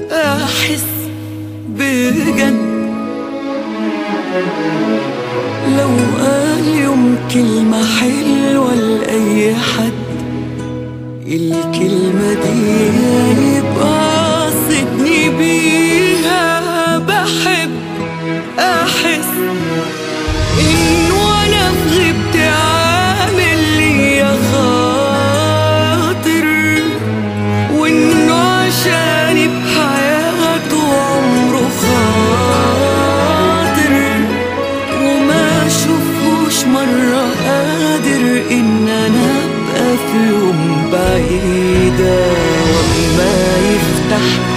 احس بجد لو قال يوم كلمة حلوة لأي حد الكلمة دي يبقى قصدني بيها بحب أحس إن وأنا في غيبتي عامل ليا خاطر وإنه عشاني بحياته عمره خاطر وما أشوفهوش مرة قادر إن أنا أبقى في يوم بعيدة وما يفتح